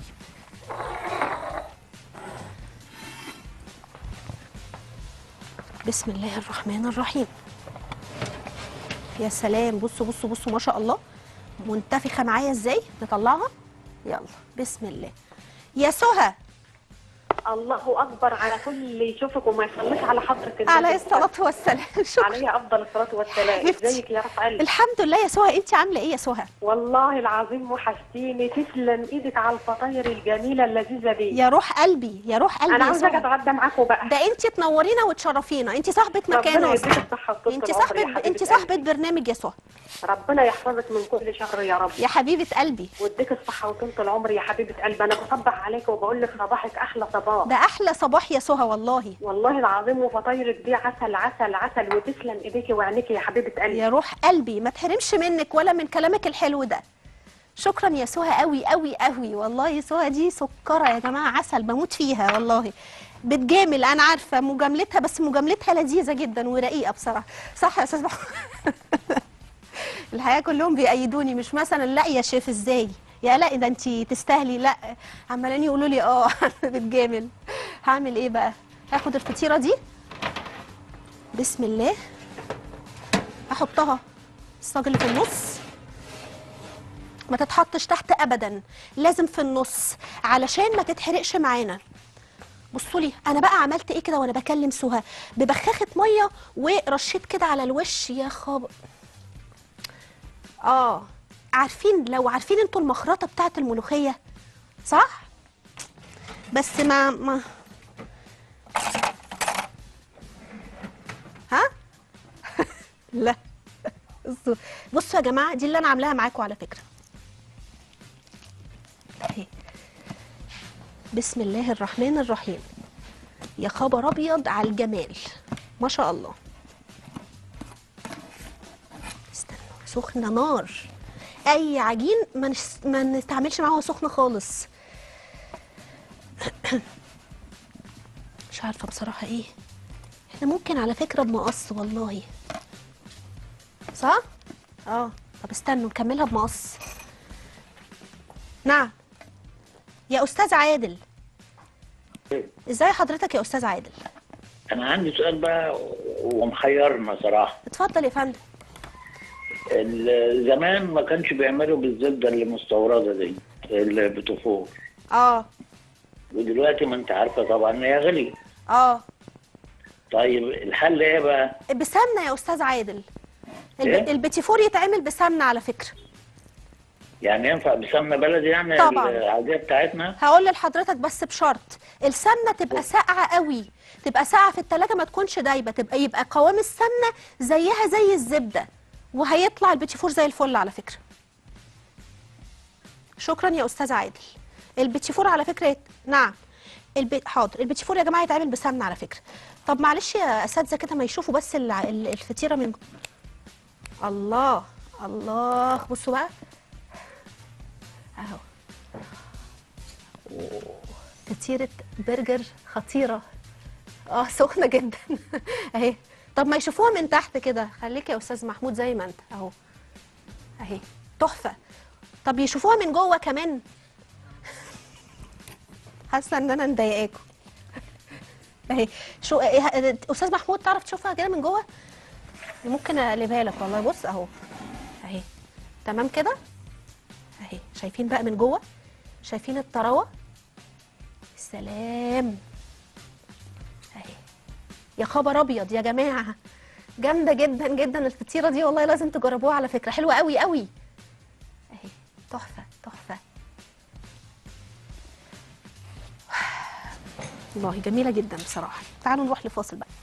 بسم الله الرحمن الرحيم يا سلام بصوا بصوا بصوا ما شاء الله منتفخه معايا ازاي نطلعها يلا بسم الله يا سهى الله اكبر على كل اللي يشوفك وما يخليك على حضرة النبي عليه الصلاه والسلام شكرا عليه افضل الصلاه والسلام حبيبتي. ازيك يا رفع قلبي الحمد لله يا سهى انت عامله ايه يا سهى والله العظيم وحشتيني تسلم ايدك على الفطاير الجميله اللذيذه دي يا روح قلبي يا روح قلبي انا يا عاوزه سهى. اتغدى معاكم بقى ده انت تنورينا وتشرفينا انت صاحبه مكان ربنا اصلا يديك الصحه وطول انت العمر يا صاحبه حبيبة انت صاحبه قلبي. برنامج يا سهى ربنا يحفظك من كل شر يا رب يا حبيبه قلبي واديك الصحه وطول العمر يا حبيبه قلبي انا بصبح عليك وبقول لك صباحك احلى صباح ده احلى صباح يا سهى والله والله العظيم وفطايرك دي عسل عسل عسل وتسلم ايديكي وعينيكي يا حبيبه قلبي يا روح قلبي ما تحرمش منك ولا من كلامك الحلو ده شكرا يا سهى قوي قوي قوي والله سهى دي سكره يا جماعه عسل بموت فيها والله بتجامل انا عارفه مجاملتها بس مجاملتها لذيذه جدا ورقيقه بصراحه صح يا استاذ محمود الحقيقه كلهم بيأيدوني مش مثلا لا يا شيف ازاي يا لا ده انت تستاهلي لا عمالين يقولوا لي اه بتجامل هعمل ايه بقى هاخد الفطيره دي بسم الله احطها الصاج اللي في النص ما تتحطش تحت ابدا لازم في النص علشان ما تتحرقش معانا بصوا لي انا بقى عملت ايه كده وانا بكلم سهى ببخاخه ميه ورشيت كده على الوش يا خبر اه عارفين لو عارفين انتوا المخرطه بتاعت الملوخيه صح بس ما ما ها لا بصوا بصوا يا جماعه دي اللي انا عاملاها معاكم على فكره اهي بسم الله الرحمن الرحيم يا خبر ابيض على الجمال ما شاء الله استنوا سخنه نار اي عجين ما, نس... ما نستعملش معاه وهو سخن خالص مش عارفه بصراحه ايه احنا ممكن على فكره بمقص والله صح اه طب استنوا نكملها بمقص نعم يا استاذ عادل ازاي حضرتك يا استاذ عادل انا عندي سؤال بقى ومحيرنا صراحه اتفضل يا فندم ال- زمان ما كانش بيعملوا بالزبده اللي مستورده دي اللي بتفور اه ودلوقتي ما انت عارفه طبعا ان هي غاليه اه طيب الحل ايه بقى بسمنه يا استاذ عادل الب... إيه؟ البيتيفور يتعمل بسمنه على فكره يعني ينفع بسمنه بلدي يعني طبعاً. العاديه بتاعتنا هقول لحضرتك بس بشرط السمنه تبقى ساقعه قوي تبقى ساقعه في التلاجة ما تكونش دايبه تبقى يبقى قوام السمنه زيها زي الزبده وهيطلع البيتيفور زي الفل على فكره شكرا يا استاذ عادل البيتيفور على فكره يت... نعم البي... حاضر البيتيفور يا جماعه يتعمل بسمنه على فكره طب معلش يا اساتذه كده ما يشوفوا بس الع- ال- الفطيره من الله الله بصوا بقى اهو فطيرة برجر خطيرة اه سخنة جدا اهي طب ما يشوفوها من تحت كده خليك يا استاذ محمود زي ما انت اهو اهي تحفة طب يشوفوها من جوه كمان حاسة ان انا مضايقاكم اهي شو إيه- استاذ محمود تعرف تشوفها كده من جوه ممكن اقلبها لك والله بص اهو اهي تمام كده اهي شايفين بقى من جوه شايفين الطراوه سلام اهي يا خبر ابيض يا جماعه جامده جدا جدا الفطيره دي والله لازم تجربوها على فكره حلوه قوي قوي اهي تحفه تحفه والله جميله جدا بصراحه تعالوا نروح لفاصل بقى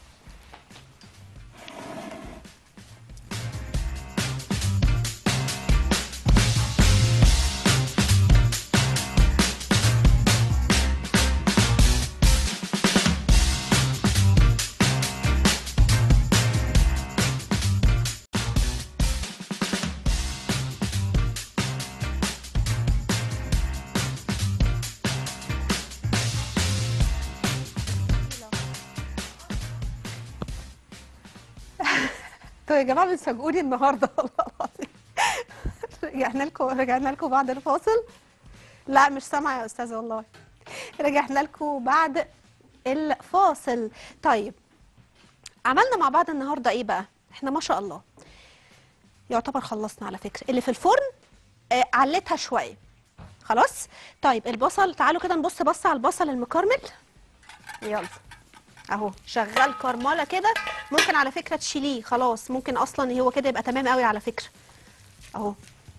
انتوا يا جماعه بتفاجئوني النهارده والله العظيم رجعنا لكم رجعنا لكم بعد الفاصل لا مش سامعه يا استاذه والله رجعنا لكم بعد الفاصل طيب عملنا مع بعض النهارده ايه بقى احنا ما شاء الله يعتبر خلصنا على فكره اللي في الفرن آه عليتها شويه خلاص طيب البصل تعالوا كده نبص بص على البصل المكرمل يلا اهو شغال كرمله كده ممكن على فكره تشيليه خلاص ممكن اصلا هو كده يبقى تمام قوي على فكره اهو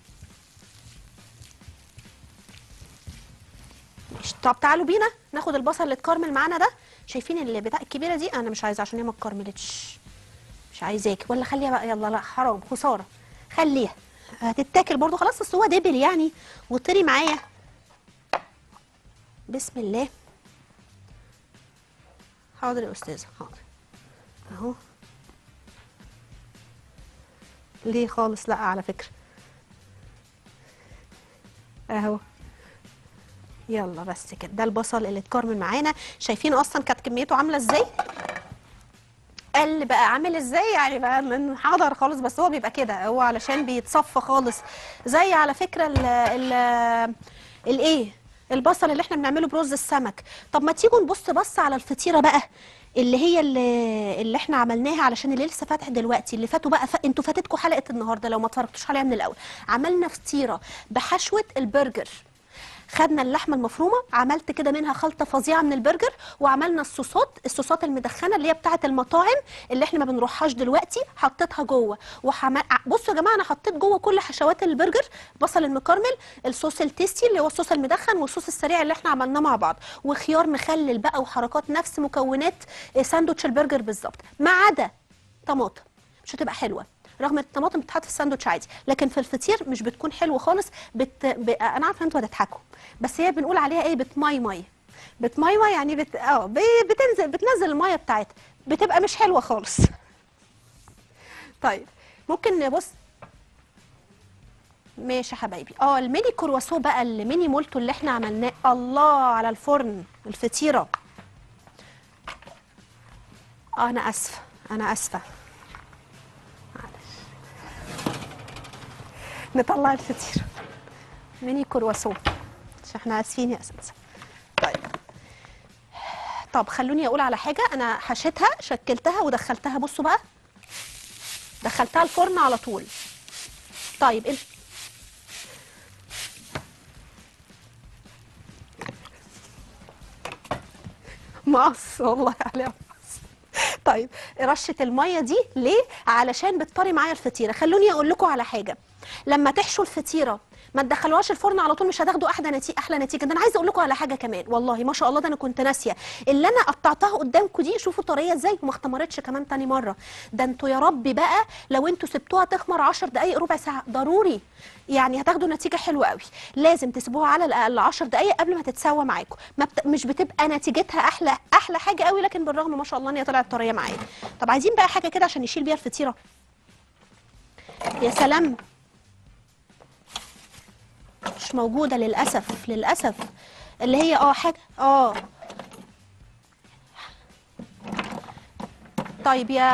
ماشي. طب تعالوا بينا ناخد البصل اللي اتكرمل معانا ده شايفين اللي بتاع الكبيره دي انا مش عايزه عشان هي ما اتكرملتش مش عايزاك ولا خليها بقى يلا لا حرام خساره خليها هتتاكل برضو خلاص بس هو دبل يعني وطري معايا بسم الله حاضر يا استاذه حاضر اهو ليه خالص لا على فكره اهو يلا بس كده ده البصل اللي اتكرمل معانا شايفين اصلا كانت كميته عامله ازاي قل بقى عامل ازاي يعني بقى من حضر خالص بس هو بيبقى كده هو علشان بيتصفى خالص زي على فكره ال ال الايه البصل اللي احنا بنعمله برز السمك طب ما تيجوا نبص بص على الفطيره بقى اللي هي اللي, اللي احنا عملناها علشان اللي لسه فاتح دلوقتي اللي فاتوا بقى ف... انتوا فاتتكم حلقه النهارده لو ما اتفرجتوش عليها من الاول عملنا فطيره بحشوه البرجر خدنا اللحمه المفرومه عملت كده منها خلطه فظيعه من البرجر وعملنا الصوصات الصوصات المدخنه اللي هي بتاعه المطاعم اللي احنا ما بنروحهاش دلوقتي حطيتها جوه وحمل... بصوا يا جماعه انا حطيت جوه كل حشوات البرجر بصل المكرمل الصوص التيستي اللي هو الصوص المدخن والصوص السريع اللي احنا عملناه مع بعض وخيار مخلل بقى وحركات نفس مكونات ساندوتش البرجر بالظبط ما عدا طماطم مش هتبقى حلوه رغم ان الطماطم بتتحط في الساندوتش عادي لكن في الفطير مش بتكون حلوه خالص بت... ب... انا عارفه انتوا هتضحكوا بس هي بنقول عليها ايه بتماي ماي بتماي ماي يعني بت... اه ب... بتنزل بتنزل الميه بتاعتها بتبقى مش حلوه خالص طيب ممكن نبص ماشي يا حبايبي اه الميني كرواسو بقى الميني مولتو اللي احنا عملناه الله على الفرن الفطيره اه انا اسفه انا اسفه نطلع الفطير ميني كرواسو عشان احنا اسفين يا اساتذه طيب طب خلوني اقول على حاجه انا حشيتها شكلتها ودخلتها بصوا بقى دخلتها الفرن على طول طيب انت مقص والله عليها مقص طيب رشه الميه دي ليه علشان بتطري معايا الفطيره خلوني اقول لكم على حاجه لما تحشوا الفطيره ما تدخلوهاش الفرن على طول مش هتاخدوا احلى نتيجه احلى نتيجه ده انا عايزه اقول لكم على حاجه كمان والله ما شاء الله ده انا كنت ناسيه اللي انا قطعتها قدامكم دي شوفوا طريه ازاي وما اختمرتش كمان تاني مره ده انتوا يا ربي بقى لو انتوا سبتوها تخمر 10 دقائق ربع ساعه ضروري يعني هتاخدوا نتيجه حلوه قوي لازم تسيبوها على الاقل 10 دقائق قبل ما تتسوى معاكم ما بت... مش بتبقى نتيجتها احلى احلى حاجه قوي لكن بالرغم ما شاء الله ان هي طلعت طريه معايا طب عايزين بقى حاجه كده عشان نشيل بيها الفطيره يا سلام مش موجودة للأسف للأسف اللي هي اه حاجة اه طيب يا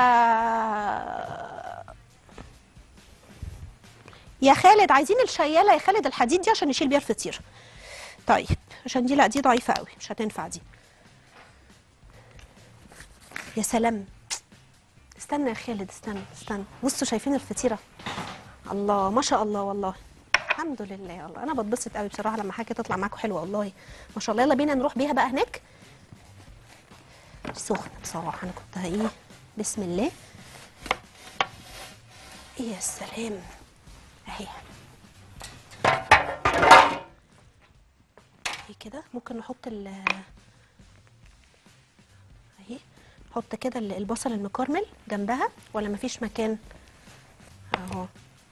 يا خالد عايزين الشيالة يا خالد الحديد دي عشان نشيل بيها الفطير طيب عشان دي لا دي ضعيفة قوي مش هتنفع دي يا سلام استنى يا خالد استنى استنى بصوا شايفين الفطيره الله ما شاء الله والله الحمد لله والله انا بتبسط قوي بصراحه لما حاجه تطلع معاكم حلوه والله ما شاء الله يلا بينا نروح بيها بقى هناك سخنه بصراحه انا كنت ايه بسم الله يا سلام اهي اهي كده ممكن نحط ال اهي نحط كده ال- البصل المكرمل جنبها ولا مفيش مكان اهو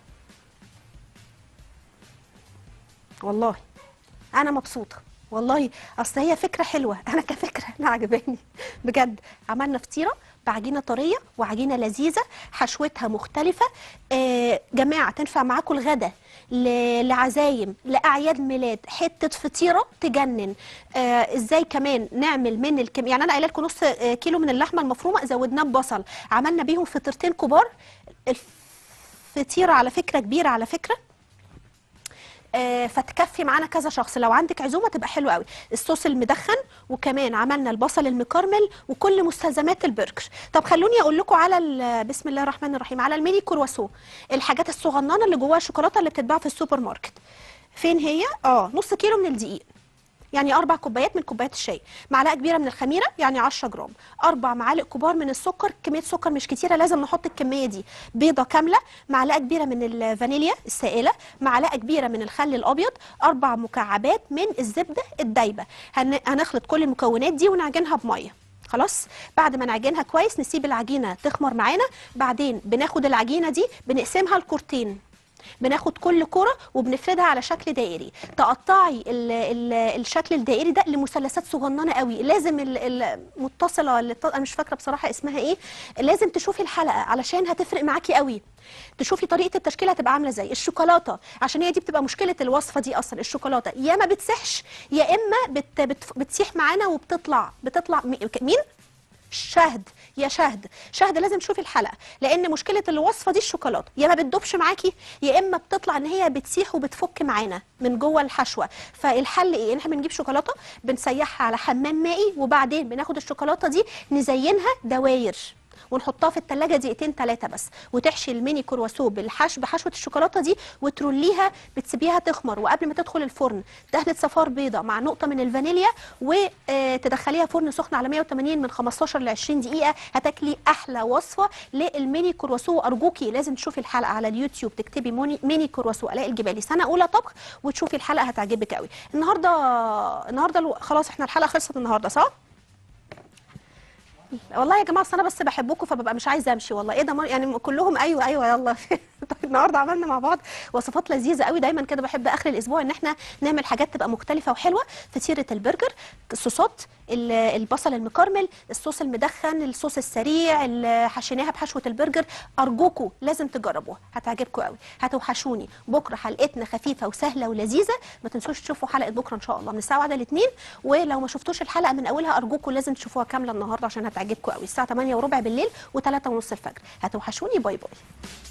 والله انا مبسوطه والله اصل هي فكره حلوه انا كفكره انا عجباني بجد عملنا فطيره بعجينه طريه وعجينه لذيذه حشوتها مختلفه آه جماعه تنفع معاكم الغدا ل- لعزايم لاعياد ميلاد حته فطيره تجنن آه ازاي كمان نعمل من الكم يعني انا قايله لكم نص آه، كيلو من اللحمه المفرومه زودناه ببصل عملنا بيهم فطيرتين كبار الفطيره على فكره كبيره على فكره آه، فتكفي معانا كذا شخص لو عندك عزومه تبقى حلوه قوي الصوص المدخن وكمان عملنا البصل المكرمل وكل مستلزمات البرجر طب خلوني اقول لكم على ال- بسم الله الرحمن الرحيم على الميني كرواسون الحاجات الصغننه اللي جواها شوكولاته اللي بتتباع في السوبر ماركت فين هي اه نص كيلو من الدقيق يعني اربع كوبايات من كوبايات الشاي معلقه كبيره من الخميره يعني 10 جرام اربع معالق كبار من السكر كميه سكر مش كتيره لازم نحط الكميه دي بيضه كامله معلقه كبيره من الفانيليا السائله معلقه كبيره من الخل الابيض اربع مكعبات من الزبده الدايبه هن... هنخلط كل المكونات دي ونعجنها بميه خلاص بعد ما نعجنها كويس نسيب العجينه تخمر معانا بعدين بناخد العجينه دي بنقسمها لكورتين بناخد كل كرة وبنفردها على شكل دائري تقطعي ال ال الشكل الدائري ده لمثلثات صغننه قوي لازم ال- المتصله اللي ط- انا مش فاكره بصراحه اسمها ايه لازم تشوفي الحلقه علشان هتفرق معاكي قوي تشوفي طريقه التشكيله هتبقى عامله ازاي الشوكولاته عشان هي دي بتبقى مشكله الوصفه دي اصلا الشوكولاته يا ما بتسحش يا اما بت بت بتسيح معانا وبتطلع بتطلع مي- مين شهد يا شهد شهد لازم تشوفي الحلقه لان مشكله الوصفه دي الشوكولاته يا ما بتدوبش معاكي يا اما بتطلع ان هي بتسيح وبتفك معانا من جوه الحشوه فالحل ايه ان احنا بنجيب شوكولاته بنسيحها على حمام مائي وبعدين بناخد الشوكولاته دي نزينها دواير ونحطها في التلاجة دقيقتين ثلاثة بس وتحشي الميني كرواسون بالحش بحشوة الشوكولاتة دي وتروليها بتسيبيها تخمر وقبل ما تدخل الفرن دهنة صفار بيضة مع نقطة من الفانيليا وتدخليها فرن سخن على 180 من 15 ل 20 دقيقة هتاكلي أحلى وصفة للميني كرواسون وأرجوكي لازم تشوفي الحلقة على اليوتيوب تكتبي موني ميني كرواسون آلاء الجبالي سنة أولى طبخ وتشوفي الحلقة هتعجبك قوي النهاردة النهاردة الو- خلاص احنا الحلقة خلصت النهاردة صح؟ والله يا جماعه اصل انا بس بحبكم فببقى مش عايزه امشي والله ايه ده مر- يعني كلهم ايوه ايوه يلا طيب النهارده عملنا مع بعض وصفات لذيذه قوي دايما كده بحب اخر الاسبوع ان احنا نعمل حاجات تبقى مختلفه وحلوه فطيره البرجر الصوصات ال- البصل المكرمل الصوص المدخن الصوص السريع اللي حشيناها بحشوه البرجر ارجوكم لازم تجربوها هتعجبكم قوي هتوحشوني بكره حلقتنا خفيفه وسهله ولذيذه ما تنسوش تشوفوا حلقه بكره ان شاء الله من الساعه 1 ل ولو ما شفتوش الحلقه من اولها ارجوكم لازم تشوفوها كامله النهارده عشان هتعجبكم قوي الساعه 8 وربع بالليل و3 ونص الفجر هتوحشوني باي باي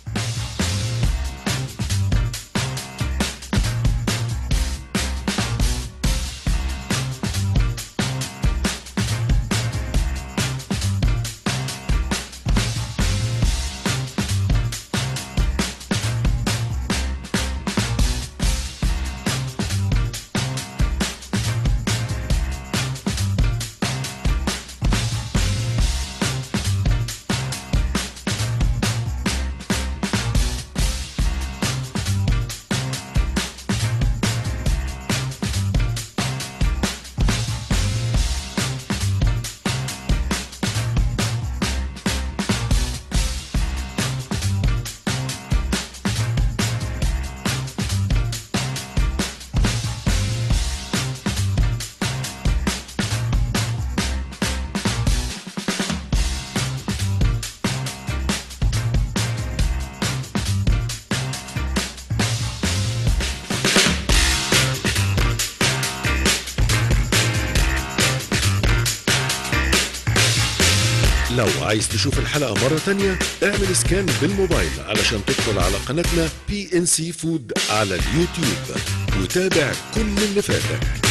لو عايز تشوف الحلقة مرة تانية اعمل سكان بالموبايل علشان تدخل على قناتنا بي ان سي فود على اليوتيوب وتابع كل اللي فاتك